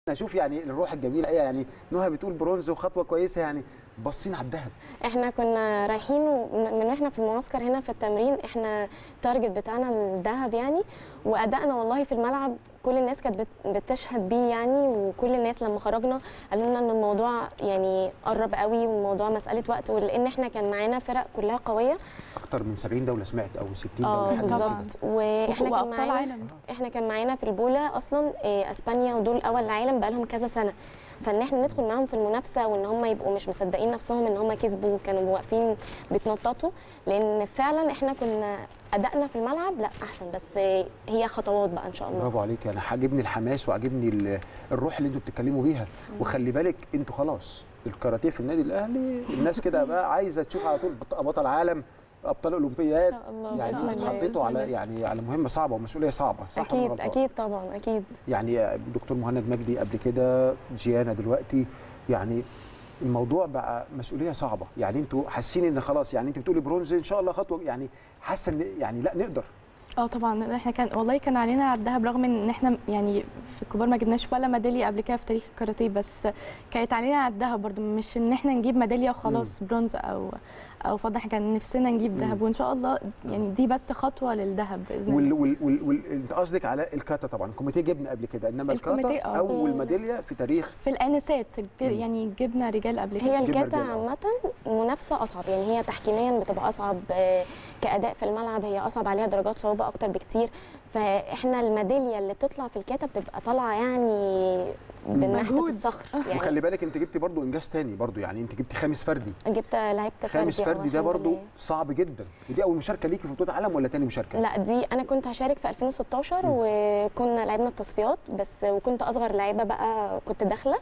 اشوف يعني الروح الجميله ايه يعني نهى بتقول برونز وخطوه كويسه يعني باصين على الذهب احنا كنا رايحين ومن- من احنا في المعسكر هنا في التمرين احنا التارجت بتاعنا الذهب يعني وادائنا والله في الملعب كل الناس كانت بت- بتشهد بيه يعني وكل الناس لما خرجنا قالوا لنا ان الموضوع يعني قرب قوي والموضوع مساله وقت ولان احنا كان معانا فرق كلها قويه اكتر من 70 دوله سمعت او 60 اه دوله حاجة زي طبعاً. كده. واحنا كان وابطال معانا عالم احنا كان معانا في البوله اصلا إيه، اسبانيا ودول اول العالم بقالهم كذا سنه فان احنا ندخل معاهم في المنافسه وان هم يبقوا مش مصدقين نفسهم ان هم كسبوا وكانوا واقفين بيتنططوا لان فعلا احنا كنا ادائنا في الملعب لا احسن بس هي خطوات بقى ان شاء الله برافو عليك يعني عاجبني الحماس وعاجبني ال- الروح اللي انتوا بتتكلموا بيها وخلي بالك انتوا خلاص الكاراتيه في النادي الاهلي الناس كده بقى عايزه تشوف على طول بط- بطل عالم ابطال اولمبياد إن شاء الله، يعني بإذن الله، اتحطيتوا على بإذن الله. يعني على مهمه صعبه ومسؤوليه صعبه صح ولا اكيد غلطان؟ اكيد طبعا اكيد يعني دكتور مهند مجدي قبل كده جيانا دلوقتي يعني الموضوع بقى مسؤوليه صعبه يعني انتوا حاسين ان خلاص يعني انت بتقولي برونز ان شاء الله خطوه يعني حاسه ان يعني لا نقدر اه طبعا احنا كان والله كان علينا على الذهب رغم ان احنا يعني في الكبار ما جبناش ولا ميداليه قبل كده في تاريخ الكاراتيه بس كانت علينا على الذهب برضو مش ان احنا نجيب ميداليه وخلاص برونز او او فضه احنا كان نفسنا نجيب ذهب وان شاء الله يعني دي بس خطوه للذهب باذن وال الله وال وال وال انت قصدك على الكاتا طبعا الكوميتيه جبنا قبل كده انما الكاتا الكوميتيه، اه. اول ميداليه في تاريخ في الانسات يعني جبنا رجال قبل كده هي جبنا الكاتا رجال، آه. عامة منافسة أصعب يعني هي تحكيميا بتبقى أصعب آه، كأداء في الملعب هي أصعب عليها درجات صعوبة أكتر بكتير فإحنا الميدالية اللي بتطلع في الكاتا بتبقى طالعة يعني بالنحت في مجهود. الصخر وخلي يعني بالك انت جبتي برضو انجاز تاني برضو يعني انت جبتي خامس فردي جبت لعبت خامس فردي، آه، فردي ده الحمد برضو لله. صعب جدا ودي اول مشاركه ليكي في بطوله عالم ولا تاني مشاركه لا دي انا كنت هشارك في 2016 وكنا لعبنا التصفيات بس وكنت اصغر لعيبه بقى كنت داخله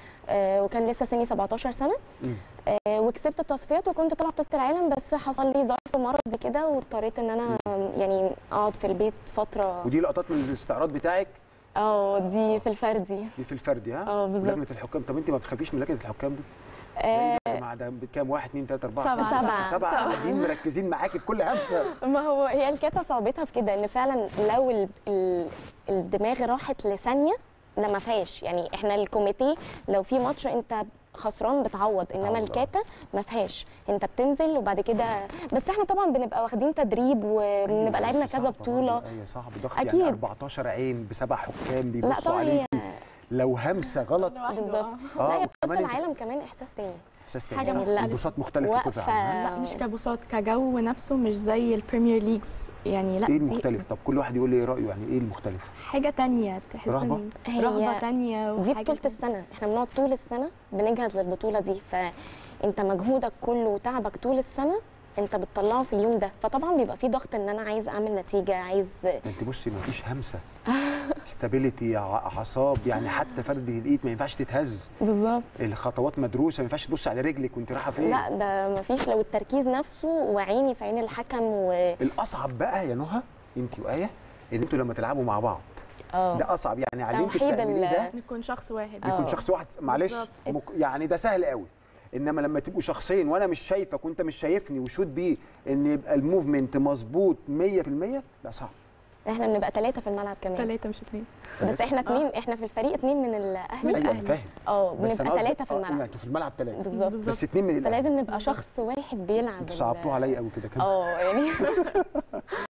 آه، وكان لسه سني 17 سنه مم. آه، وكسبت التصفيات وكنت طالعه بطوله العالم بس حصل لي ظرف مرض كده واضطريت ان انا يعني اقعد في البيت فتره ودي لقطات من الاستعراض بتاعك اه دي في الفردي دي في الفردي ها اه بالظبط لجنه الحكام طب انت ما بتخافيش من لجنه الحكام دي آه، ايه ده يا جماعه ده بكام واحد اثنين ثلاثه اربعه سبعة. خمسة، سبعة. سبعه سبعة. قاعدين مركزين معاكي في كل همسه ما هو هي الكاتا صعوبتها في كده ان فعلا لو ال ال الدماغ راحت لثانيه لا ما فيهاش يعني احنا الكوميتيه لو في ماتش انت خسران بتعوض انما بتعوض، آه. الكاتا ما فيهاش انت بتنزل وبعد كده بس احنا طبعا بنبقى واخدين تدريب وبنبقى لعبنا كذا بطوله ايوه صعب ضغط أكيد. يعني 14 عين بسبع حكام لا بيبصوا طبعا عليك هي لو همسه غلط بالظبط اه لا هي وكمان بطوله انت- العالم كمان احساس تاني احساس حاجة تاني مختلفة. البساط مختلف في كل واقفة. عام لا مش كبساط كجو نفسه مش زي البريمير ليجز يعني لا ايه دي المختلف طب كل واحد يقول لي رايه يعني ايه المختلف حاجه تانية تحس رهبة؟ ان هي رهبه تانية دي وحاجة بطولة تانية. السنة احنا بنقعد طول السنة بنجهز للبطولة دي فانت مجهودك كله وتعبك طول السنة انت بتطلعه في اليوم ده فطبعا بيبقى في ضغط ان انا عايز اعمل نتيجة عايز انت بصي ما فيش همسه استابيليتي اعصاب يعني حتى فرد الايد ما ينفعش تتهز بالظبط الخطوات مدروسه ما ينفعش تبص على رجلك وانت رايحه فين لا ده مفيش لو التركيز نفسه وعيني في عين الحكم و الاصعب بقى يا نهى انت وايه ان انتوا لما تلعبوا مع بعض اه ده اصعب يعني على اللي انت توحيد بتعمليه ال- ده نكون شخص واحد بيكون آه. شخص واحد معلش بالظبط. مك... يعني ده سهل قوي انما لما تبقوا شخصين وانا مش شايفك وانت مش شايفني وشوت بيه ان يبقى الموفمنت مظبوط 100% لا صعب احنا بنبقى ثلاثة في الملعب كمان ثلاثة مش اثنين بس احنا اتنين احنا في الفريق اتنين من الاهلي ايوه انا فاهم اه بس بنبقى أنا قصدي- ثلاثة في آه، الملعب انتوا في الملعب ثلاثه بالظبط بالظبط. بس اثنين من الاهلي فلازم نبقى شخص واحد بيلعب انتوا ال- صعبتوها عليا قوي كده كمان اه يعني